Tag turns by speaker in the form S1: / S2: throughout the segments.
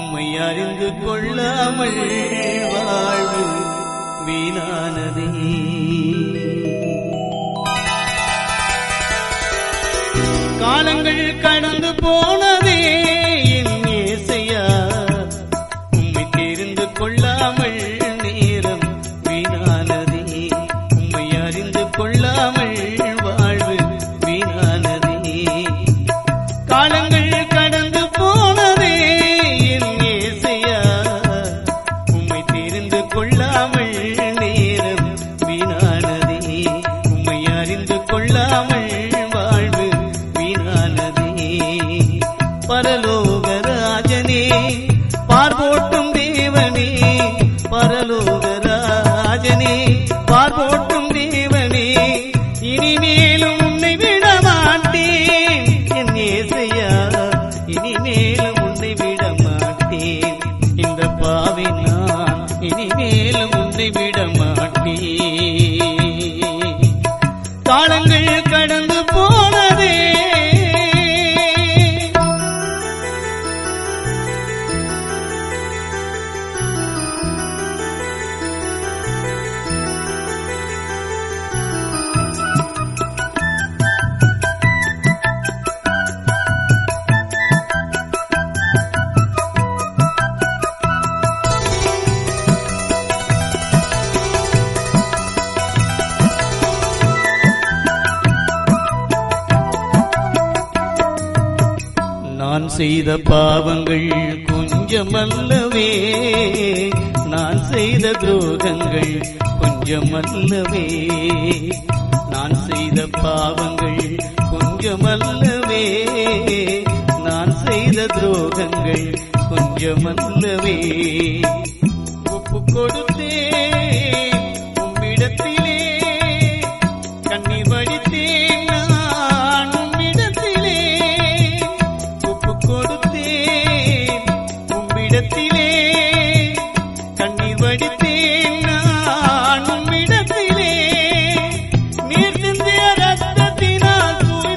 S1: உம்மை அறிந்து கொள்ளாமல் வாழ்வு வீணானதே காலங்கள் கடந்து போனதே என் இயேசையா உம்மை தெரிந்து கொள்ளாமல் நேரம் வீணானதே உம்மை அறிந்து கொள்ளாமல் வாழ்வு வீணானதே காலங்கள் கடந்து போனதே என் இயேசையா உம்மை தெரிந்து கொள்ளாமல் நேரம் வீணானதே உம்மை அறிந்து கொள்ளாமல் வாழ்வு வீணானதே பரலோகராஜனே பார்போட்டும் தேவனே பரலோகராஜனே பார்போட்டும் தேவனே இனிமேலும் உன்னை விட மாட்டேன் என் ஏசையா இனிமேலும் உன்னை விட மாட்டேன் இந்த பாவி நான் இனிமேலும் உன்னை விட மாட்டேன் காலங்கள் கடந்து போனதே நான் செய்த பாவங்கள் கொஞ்சமல்லவே நான் செய்த துரோகங்கள் கொஞ்சமல்லவே நான் செய்த பாவங்கள் கொஞ்சமல்லவே நான் செய்த துரோகங்கள் கொஞ்சமல்லவே ஒப்பு கொடுத்தேன் உம்மிடத்திலே கண்ணீர் வடித்தேன் நான் உம்மிடத்திலே ஒப்பு கொடுத்தேன் உம்மிடத்திலே கண்ணீர் வடித்தேன் நான் உம்மிடத்திலே நீர் சிந்திய ரத்தத்தினால்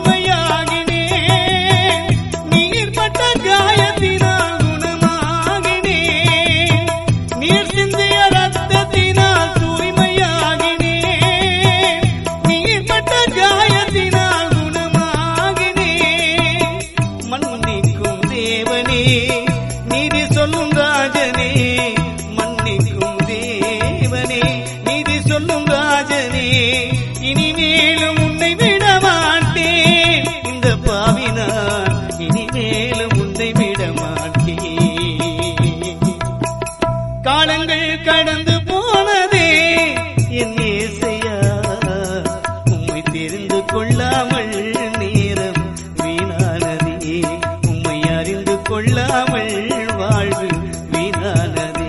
S1: தூய்மையாகினேன் நீர் பட்ட காயத்தினால் குணமாகினேன் நீர் சிந்திய ரத்தத்தினால் தூய்மையாகினேன் நீர் பட்ட காயத்தினால் குணமாகினேன் மன்னிக்கும் தேவனே நீதி சொல்லும் ராஜனே மன்னிக்கும் தேவனே நீதி சொல்லும் ராஜனே இனிமேலும் உன்னை விட மாட்டேன் இந்த பாவினான் இனிமேலும் உன்னை விட மாட்டேன் காலங்கள் கடந்து போனதே என் ஏசையா உம்மை தெரிந்து கொள்ளாமல் நேரம் வீணானதே உம்மை அறிந்து கொள்ளாமல் வாழ்வு வீணானதே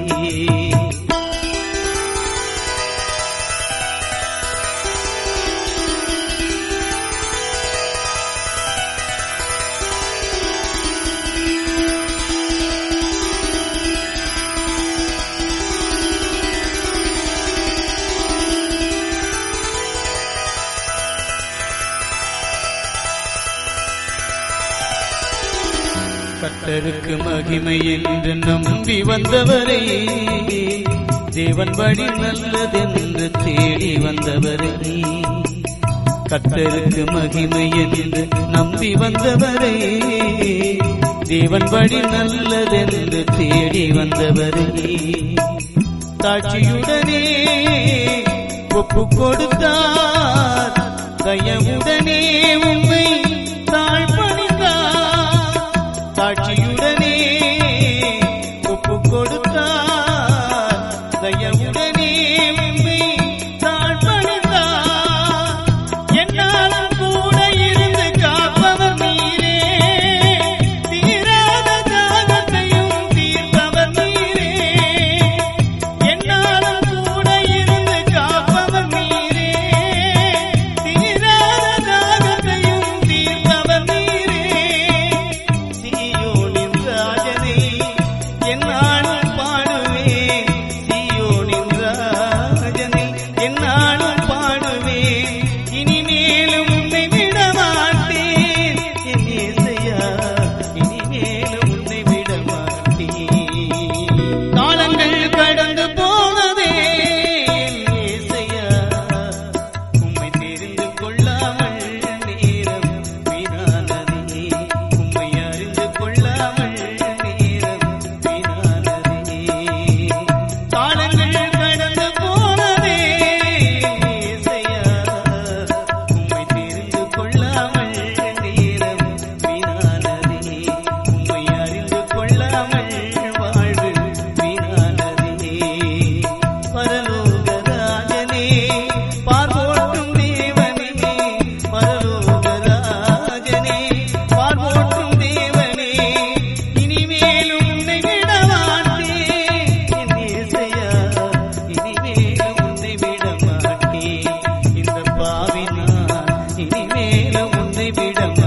S1: கர்த்தருக்கு மகிமை என்று நம்பி வந்தவரே தேவன் வழி நல்லதென்று தேடி வந்தவரே கர்த்தருக்கு மகிமை என்று நம்பி வந்தவரே தேவன் வழி நல்லதென்று தேடி வந்தவரே தாட்சியுடனே ஒப்பு கொடுத்தார் தயவுடனே உண்மை தாழ்பணிந்தார் சாட்சியுடனே ஒப்பு கொடுத்தார் தயவுடனே உண்மை தாழ்பணிந்தார் என்னாலும் கூட இருந்து காப்பவர் நீரே தீராத தாகத்தையும் தீர்ப்பவர் நீரே என்னாலும் கூட இருந்து காப்பவர் நீரே தீராத தாகத்தையும் உன்னை விட